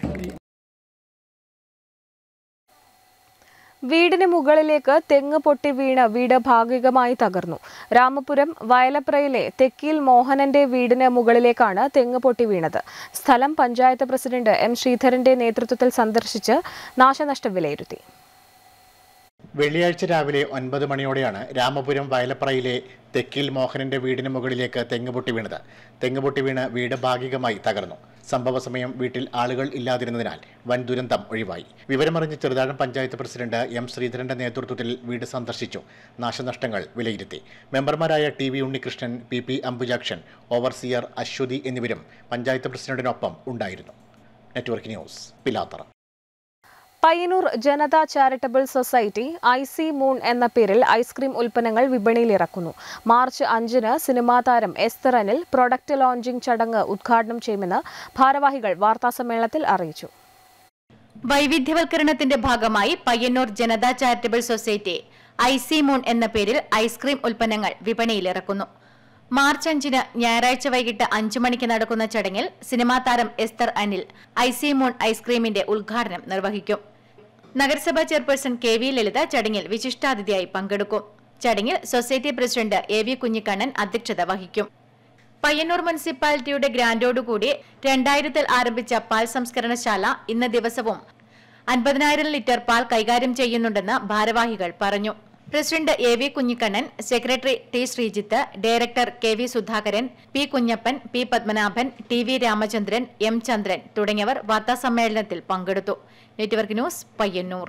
വീടിന് മുകളിലേക്ക് തെങ്ങ് പൊട്ടി വീണ് വീട് ഭാഗികമായി തകർന്നു രാമപുരം വയലപ്രയിലെ തെക്കിൽ മോഹനന്റെ വീടിന് മുകളിലേക്കാണ് തെങ്ങ് പൊട്ടി വീണത് സ്ഥലം പഞ്ചായത്ത് പ്രസിഡന്റ് എം ശ്രീധരന്റെ നേതൃത്വത്തിൽ സന്ദർശിച്ച് നാശനഷ്ടം വിലയിരുത്തി വെള്ളിയാഴ്ച രാവിലെ ഒൻപത് മണിയോടെയാണ് രാമപുരം വയലപ്രയിലെ തെക്കിൽ മോഹനന്റെ വീടിന് മുകളിലേക്ക് തെങ്ങുപൊട്ടി വീണത് തെങ്ങുപൊട്ടി വീണ് വീട് ഭാഗികമായി തകർന്നു സംഭവ സമയം വീട്ടിൽ ആളുകൾ ഇല്ലാതിരുന്നതിനാൽ വൻ ദുരന്തം ഒഴിവായി വിവരമറിഞ്ഞ് ചെറുതാഴം പഞ്ചായത്ത് പ്രസിഡന്റ് എം ശ്രീധരന്റെ നേതൃത്വത്തിൽ വീട് സന്ദർശിച്ചു നാശനഷ്ടങ്ങൾ വിലയിരുത്തി മെമ്പർമാരായ T V Unnikrishnan P P Ambujakshan overseer Aswathi എന്നിവരും പഞ്ചായത്ത് പ്രസിഡന്റിനൊപ്പം ഉണ്ടായിരുന്നു network news Pilathara Payyanur Janatha charitable society I C moon എന്ന പേരിൽ ഐസ്ക്രീം ഉൽപ്പന്നങ്ങൾ വിപണിയിൽ ഇറക്കുന്നു മാർച്ച് അഞ്ചിന് സിനിമാ താരം എസ്തർ അനിൽ പ്രൊഡക്റ്റ് ലോഞ്ചിംഗ് ചടങ്ങ് ഉദ്ഘാടനം ചെയ്യുമെന്ന് ഭാരവാഹികൾ വാർത്താസമ്മേളനത്തിൽ അറിയിച്ചു വൈവിധ്യവൽക്കരണത്തിന്റെ ഭാഗമായി Payyanur Janatha charitable society I C moon എന്ന പേരിൽ ഐസ്ക്രീം ഉൽപ്പന്നങ്ങൾ വിപണിയിലിറക്കുന്നു മാർച്ച് അഞ്ചിന് ഞായറാഴ്ച വൈകിട്ട് അഞ്ചു മണിക്ക് നടക്കുന്ന ചടങ്ങിൽ സിനിമാ താരം Esther Anil I C moon ഐസ്ക്രീമിന്റെ ഉദ്ഘാടനം നിർവഹിക്കും നഗരസഭാ ചെയർപേഴ്സൺ കെ വി ലളിത ചടങ്ങിൽ വിശിഷ്ടാതിഥിയായി പങ്കെടുക്കും ചടങ്ങിൽ society president A V Kunhikannan അധ്യക്ഷത വഹിക്കും പയ്യന്നൂർ മുനിസിപ്പാലിറ്റിയുടെ ഗ്രാന്റോടുകൂടി രണ്ടായിരത്തിൽ ആരംഭിച്ച പാൽ സംസ്കരണശാല ഇന്ന് ദിവസവും അൻപതിനായിരം ലിറ്റർ പാൽ കൈകാര്യം ചെയ്യുന്നുണ്ടെന്ന് ഭാരവാഹികൾ പറഞ്ഞു president A V Kunhikannan secretary T Sreejith director K V Sudhakaran P Kunhappan P Padmanabhan T V Ramachandran M Chandran തുടങ്ങിയവർ വാർത്താസമ്മേളനത്തിൽ പങ്കെടുത്തു network news Payyanur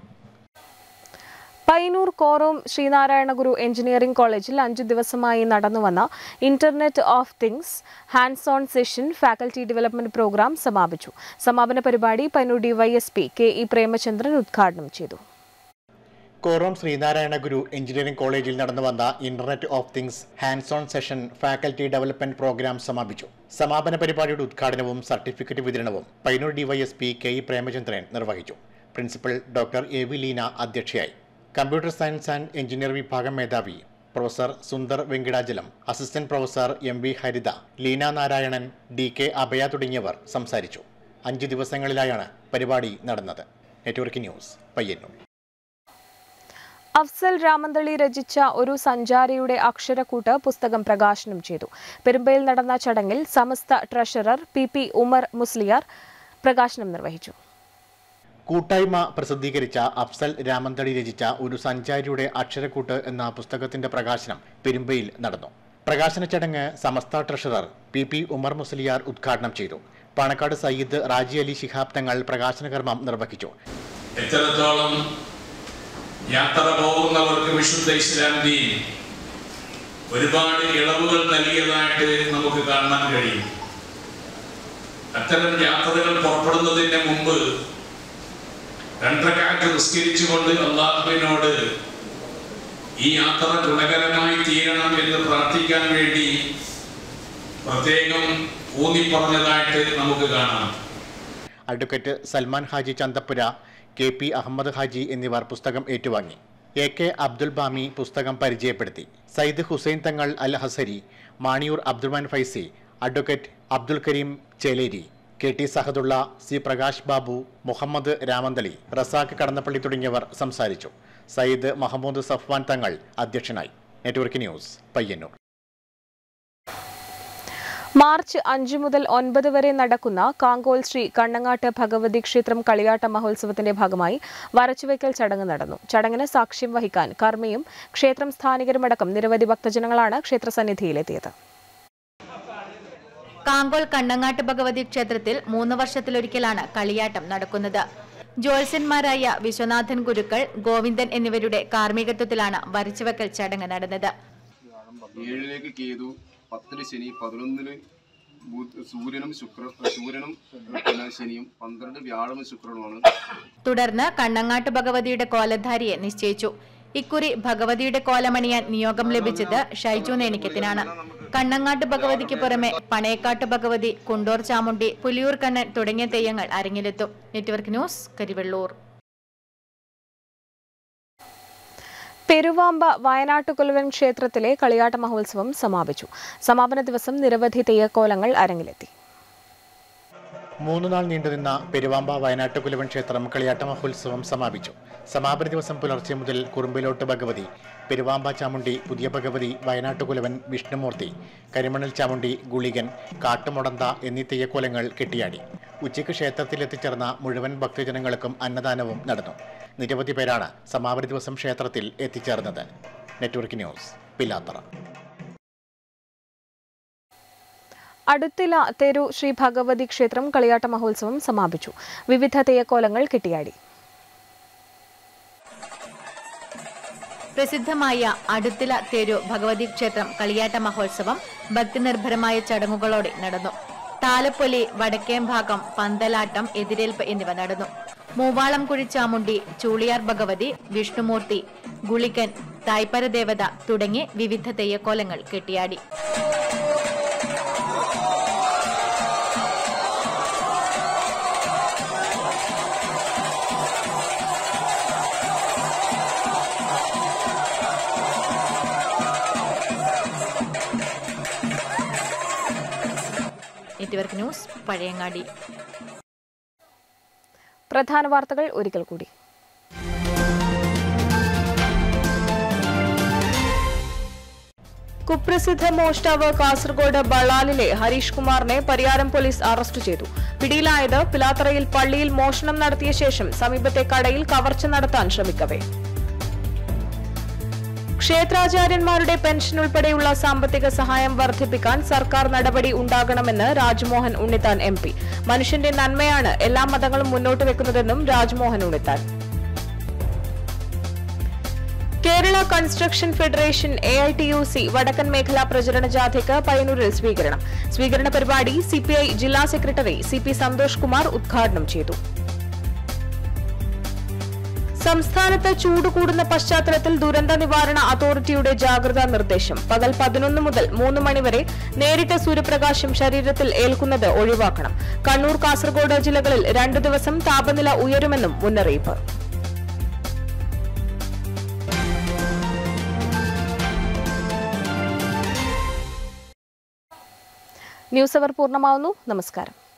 Payyanur Korom Sreenarayana Guru engineering കോളേജിൽ അഞ്ചു ദിവസമായി നടന്നുവന്ന internet of things hands on session faculty development programme സമാപിച്ചു സമാപന പരിപാടി Payyanur DYSP K E Premachandran ഉദ്ഘാടനം ചെയ്തു കോറോം ശ്രീനാരായണ ഗുരു എഞ്ചിനീയറിംഗ് കോളേജിൽ നടന്നു വന്ന internet of things hands on session faculty development programme സമാപിച്ചു സമാപന പരിപാടിയുടെ ഉദ്ഘാടനവും സർട്ടിഫിക്കറ്റ് വിതരണവും Payyanur DYSP K E Premachandran നിർവഹിച്ചു principal doctor A V Leena അധ്യക്ഷയായി കമ്പ്യൂട്ടർ സയൻസ് ആൻഡ് എഞ്ചിനീയർ വിഭാഗം മേധാവി professor Sundar Venkitachalam assistant professor M V Haritha Leena Narayanan D K Abhaya തുടങ്ങിയവർ സംസാരിച്ചു അഞ്ച് ദിവസങ്ങളിലായാണ് പരിപാടി നടന്നത് നെറ്റ്വർക്ക് ന്യൂസ് പയ്യന്നൂർ അഫ്സൽ രാമന്തളി രചിച്ച ഒരു സഞ്ചാരിയുടെ അക്ഷരക്കൂട്ട് പുസ്തകം പ്രകാശനം ചെയ്തു പെരുമ്പയിൽ നടന്ന ചടങ്ങിൽ Samastha treasurer P P Umar Musliyar പ്രകാശനം നിർവഹിച്ചു കൂട്ടായ്മ പ്രസിദ്ധീകരിച്ച അഫ്സൽ രാമന്തളി രചിച്ച ഒരു സഞ്ചാരിയുടെ അക്ഷരക്കൂട്ട് എന്ന പുസ്തകത്തിന്റെ പ്രകാശനം പെരുമ്പയിൽ നടന്നു പ്രകാശന ചടങ്ങ് Samastha treasurer P P Umar Musliyar ഉദ്ഘാടനം ചെയ്തു പാണക്കാട് സയ്യിദ് റാജി അലി ശിഹാബ് തങ്ങൾ പ്രകാശന കർമ്മം നിർവഹിച്ചു എത്രത്തോളം യാത്ര പോകുന്നവർക്ക് വിശുദ്ധ ഇസ്ലാം ദീൻ ഒരുപാട് ഇളവുകൾ നൽകിയതായിട്ട് നമുക്ക് കാണാൻ കഴിയും അത്തരം യാത്രകൾ പുറപ്പെടുന്നതിന് മുമ്പ് രണ്ടരക്കാറ്റ് നിസ്കരിച്ചുകൊണ്ട് അള്ളാഹുവിനോട് ഈ യാത്ര ഗുണകരമായി തീരണം എന്ന് പ്രാർത്ഥിക്കാൻ വേണ്ടി പ്രത്യേകം ഊന്നിപ്പറഞ്ഞതായിട്ട് നമുക്ക് കാണാം advocate Salman Haji Chanthappura K P Ahmed Haji എന്നിവർ പുസ്തകം ഏറ്റുവാങ്ങി എ കെ അബ്ദുൽ ബാമി പുസ്തകം പരിചയപ്പെടുത്തി Sayyid Hussain Thangal Al Hasari Maniyoor Abdurahman Faizy advocate Abdul Kareem Cheleri K T Sahadulla C Prakash Babu Muhammad Ramanthali Razak Kadannappally തുടങ്ങിയവർ സംസാരിച്ചു സയ്യിദ് മഹമ്മൂദ് സഫ്വാൻ തങ്ങൾ അധ്യക്ഷനായി നെറ്റ്വർക്ക് ന്യൂസ് പയ്യന്നൂർ മാർച്ച് അഞ്ചു മുതൽ ഒൻപത് വരെ നടക്കുന്ന കാങ്കോൽ ശ്രീ കണ്ണങ്ങാട്ട് ഭഗവതി ക്ഷേത്രം കളിയാട്ട മഹോത്സവത്തിന്റെ ഭാഗമായി വരച്ചുവയ്ക്കൽ ചടങ്ങ് നടന്നു ചടങ്ങിന് സാക്ഷ്യം വഹിക്കാൻ കർമ്മിയും ക്ഷേത്രം സ്ഥാനികരുമടക്കം നിരവധി ഭക്തജനങ്ങളാണ് ക്ഷേത്രസന്നിധിയിലെത്തിയത് കാങ്കോൾ കണ്ണങ്ങാട്ട് ഭഗവതി ക്ഷേത്രത്തിൽ മൂന്ന് വർഷത്തിലൊരിക്കലാണ് കളിയാട്ടം നടക്കുന്നത് ജ്യോത്സ്യന്മാരായ വിശ്വനാഥൻ ഗുരുക്കൾ ഗോവിന്ദൻ എന്നിവരുടെ കാർമ്മികത്വത്തിലാണ് വരച്ചുവെക്കൽ ചടങ്ങ് നടന്നത് ഏഴിലേക്ക് കേതു പത്തില് ശനി പതിനൊന്നില് ബുധ- സൂര്യനും ശുക്ര സൂര്യനും പിന്നെ ശനിയും പന്ത്രണ്ട് വ്യാഴവും ശുക്രനുമാണ് തുടർന്ന് കണ്ണങ്ങാട്ട് ഭഗവതിയുടെ കോലധാരിയെ നിശ്ചയിച്ചു ഇക്കുറി ഭഗവതിയുടെ കോലമണിയാൻ നിയോഗം ലഭിച്ചത് ഷൈജു നേണിക്കത്തിനാണ് കണ്ണങ്ങാട്ട് ഭഗവതിക്ക് പുറമെ പണയക്കാട്ട് ഭഗവതി കുണ്ടോർ ചാമുണ്ടി പുലിയൂർ കണ്ണൻ തുടങ്ങിയ തെയ്യങ്ങൾ അരങ്ങിലെത്തും നെറ്റ്വർക്ക് ന്യൂസ് കരിവെള്ളൂർ പെരുവാമ്പ വയനാട്ടുകുലുവൻ ക്ഷേത്രത്തിലെ കളിയാട്ട മഹോത്സവം സമാപിച്ചു സമാപന ദിവസം നിരവധി തെയ്യക്കോലങ്ങൾ അരങ്ങിലെത്തി മൂന്ന് നാൾ നീണ്ടുനിന്ന പെരുവാമ്പ വയനാട്ടുകുലവൻ ക്ഷേത്രം കളിയാട്ട മഹോത്സവം സമാപിച്ചു സമാപന ദിവസം പുലർച്ചെ മുതൽ കുറുമ്പിലോട്ട് ഭഗവതി പെരുവാമ്പ ചാമുണ്ടി പുതിയ ഭഗവതി വയനാട്ടുകുലവൻ വിഷ്ണുമൂർത്തി കരിമണൽ ചാമുണ്ടി ഗുളികൻ കാട്ടുമുടന്ത എന്നീ തെയ്യക്കോലങ്ങൾ കെട്ടിയാടി ഉച്ചയ്ക്ക് ക്ഷേത്രത്തിൽ എത്തിച്ചേർന്ന മുഴുവൻ ഭക്തജനങ്ങൾക്കും അന്നദാനവും നടന്നു നിരവധി പേരാണ് സമാപന ദിവസം ക്ഷേത്രത്തിൽ എത്തിച്ചേർന്നത് നെറ്റ്വർക്ക് ന്യൂസ് പിലാത്തറ അടുത്തില തെരു ശ്രീ ഭഗവതി ക്ഷേത്രം കളിയാട്ട മഹോത്സവം സമാപിച്ചു വിവിധ തെയ്യക്കോലങ്ങൾ കെട്ടിയാടി പ്രസിദ്ധമായ അടുത്തില തേരു ഭഗവതി ക്ഷേത്രം കളിയാട്ട മഹോത്സവം ഭക്തിനിർഭരമായ ചടങ്ങുകളോടെ നടന്നു താലപ്പൊലി വടക്കേംഭാഗം പന്തലാട്ടം എതിരേൽപ്പ് എന്നിവ നടന്നു മൂവാളം കുഴിച്ചാമുണ്ടി ചൂളിയാർ ഭഗവതി വിഷ്ണുമൂർത്തി ഗുളികൻ തായ്പര ദേവത തുടങ്ങി വിവിധ തെയ്യക്കോലങ്ങൾ കെട്ടിയാടി നെറ്റ്വർക്ക് ന്യൂസ് പഴയങ്ങാടി പ്രധാന വാർത്തകൾ ഒരിക്കൽ കൂടി കുപ്രസിദ്ധ മോഷ്ടാവ് കാസർഗോഡ് ബളാലിലെ ഹരീഷ് കുമാറിനെ പരിയാരം പോലീസ് അറസ്റ്റ് ചെയ്തു പിടിയിലായത് പിലാത്തറയിൽ പള്ളിയിൽ മോഷണം നടത്തിയ ശേഷം സമീപത്തെ കടയിൽ കവർച്ച നടത്താൻ ശ്രമിക്കവേ ക്ഷേത്രാചാര്യന്മാരുടെ പെൻഷൻ ഉൾപ്പെടെയുള്ള സാമ്പത്തിക സഹായം വർദ്ധിപ്പിക്കാൻ സർക്കാർ നടപടി ഉണ്ടാകണമെന്ന് രാജ്മോഹൻ ഉണ്ണിത്താൻ എം പി മനുഷ്യന്റെ നന്മയാണ് എല്ലാ മതങ്ങളും മുന്നോട്ട് വെക്കുന്നതെന്നും Rajmohan Unnithan Kerala construction federation A I T U C വടക്കൻ മേഖലാ പ്രചരണ ജാഥയ്ക്ക് പയ്യന്നൂരിൽ സ്വീകരണം സ്വീകരണ പരിപാടി സിപിഐ ജില്ലാ secretary C P Santhosh Kumar ഉദ്ഘാടനം ചെയ്തു സംസ്ഥാനത്ത് ചൂട് കൂടുന്ന പശ്ചാത്തലത്തിൽ ദുരന്ത നിവാരണ അതോറിറ്റിയുടെ ജാഗ്രതാ നിർദ്ദേശം പകൽ പതിനൊന്ന് മുതൽ മൂന്ന് മണിവരെ നേരിട്ട് സൂര്യപ്രകാശം ശരീരത്തിൽ ഏൽക്കുന്നത് ഒഴിവാക്കണം കണ്ണൂർ കാസർഗോഡ് ജില്ലകളിൽ രണ്ടു ദിവസം താപനില ഉയരുമെന്നും മുന്നറിയിപ്പ് ന്യൂസ് അവർ പൂർണ്ണമാവുന്നു നമസ്കാരം